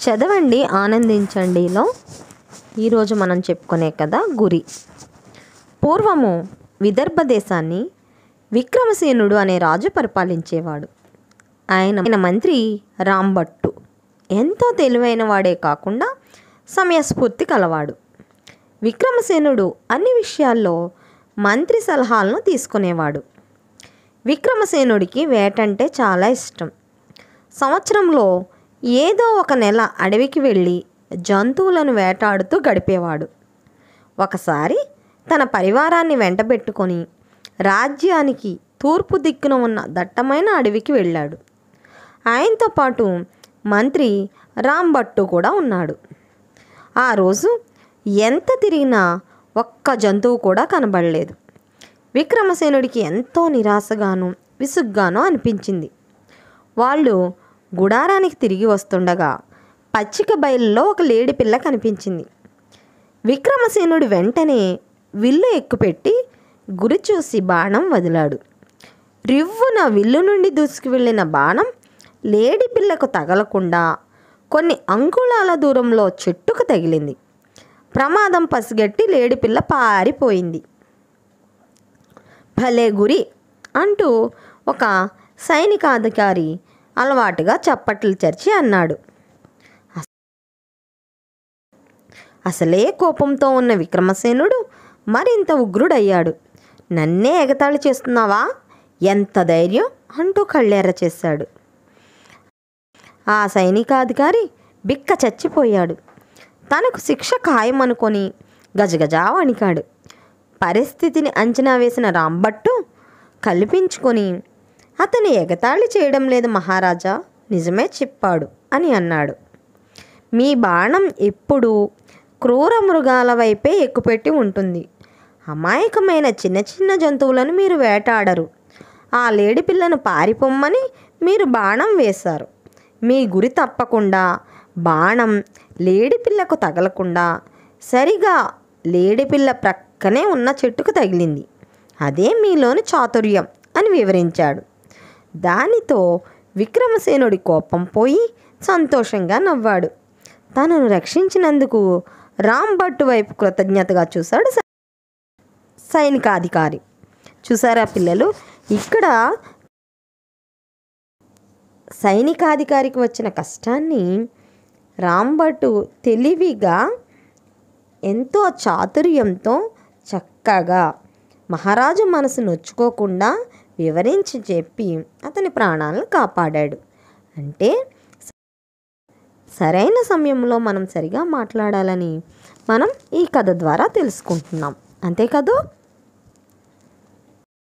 చదవండి ఆనందించండిలో ఈరోజు మనం చెప్పుకునే కథ గురి పూర్వము విదర్భ దేశాన్ని విక్రమసేనుడు అనే రాజు పరిపాలించేవాడు ఆయన ఆయన మంత్రి రాంభట్టు ఎంతో తెలివైన వాడే కాకుండా సమయస్ఫూర్తి కలవాడు విక్రమసేనుడు అన్ని విషయాల్లో మంత్రి సలహాలను తీసుకునేవాడు విక్రమసేనుడికి వేటంటే చాలా ఇష్టం సంవత్సరంలో ఏదో ఒక నెల అడవికి వెళ్ళి జంతువులను వేటాడుతూ గడిపేవాడు ఒకసారి తన పరివారాన్ని వెంటబెట్టుకొని రాజ్యానికి తూర్పు దిక్కున ఉన్న దట్టమైన అడవికి వెళ్ళాడు ఆయనతో పాటు మంత్రి రాంభట్టు కూడా ఉన్నాడు ఆ రోజు ఎంత తిరిగినా ఒక్క జంతువు కూడా కనబడలేదు విక్రమసేనుడికి ఎంతో నిరాశగాను విసుగ్గాను అనిపించింది వాళ్ళు గుడారానికి తిరిగి వస్తుండగా పచ్చిక బయలులో ఒక లేడి పిల్ల కనిపించింది విక్రమసేనుడు వెంటనే విల్లు ఎక్కుపెట్టి గురి చూసి బాణం వదిలాడు రివ్వున విల్లు నుండి దూసుకు వెళ్ళిన బాణం లేడి పిల్లకు తగలకుండా కొన్ని అంగుళాల దూరంలో చెట్టుకు తగిలింది ప్రమాదం పసిగట్టి లేడి పిల్ల పారిపోయింది భలే గురి అంటూ ఒక సైనికాధికారి అలవాటుగా చప్పట్లు చర్చి అన్నాడు అసలే కోపంతో ఉన్న విక్రమసేనుడు మరింత ఉగ్రుడయ్యాడు నన్నే ఎగతాళి చేస్తున్నావా ఎంత ధైర్యం అంటూ కళ్ళెర్ర చేశాడు ఆ సైనికాధికారి బిక్క చచ్చిపోయాడు తనకు శిక్ష ఖాయమనుకొని గజగజా వణికాడు పరిస్థితిని అంచనా వేసిన రాంభట్టు కల్పించుకొని అతను ఎగతాళి చేయడం లేదు మహారాజా నిజమే చెప్పాడు అని అన్నాడు మీ బాణం ఎప్పుడూ క్రూర మృగాల వైపే ఎక్కుపెట్టి ఉంటుంది అమాయకమైన చిన్న చిన్న జంతువులను మీరు వేటాడరు ఆ లేడి పిల్లను పారిపోమ్మని మీరు బాణం వేశారు మీ గురి తప్పకుండా బాణం లేడి పిల్లకు తగలకుండా సరిగా లేడి పిల్ల ప్రక్కనే ఉన్న చెట్టుకు తగిలింది అదే మీలోని చాతుర్యం అని వివరించాడు దానితో విక్రమసేనుడి కోపం పోయి సంతోషంగా నవ్వాడు తనను రక్షించినందుకు రాంభట్టు వైపు కృతజ్ఞతగా చూశాడు సై- సైనికాధికారి చూసారా పిల్లలు ఇక్కడ సైనికాధికారికి వచ్చిన కష్టాన్ని రాంభట్టు తెలివిగా ఎంతో చాతుర్యంతో చక్కగా మహారాజు మనసు నొచ్చుకోకుండా వివరించి చెప్పి అతని ప్రాణాలను కాపాడాడు అంటే సరైన సమయంలో మనం సరిగా మాట్లాడాలని మనం ఈ కథ ద్వారా తెలుసుకుంటున్నాం అంతే కదూ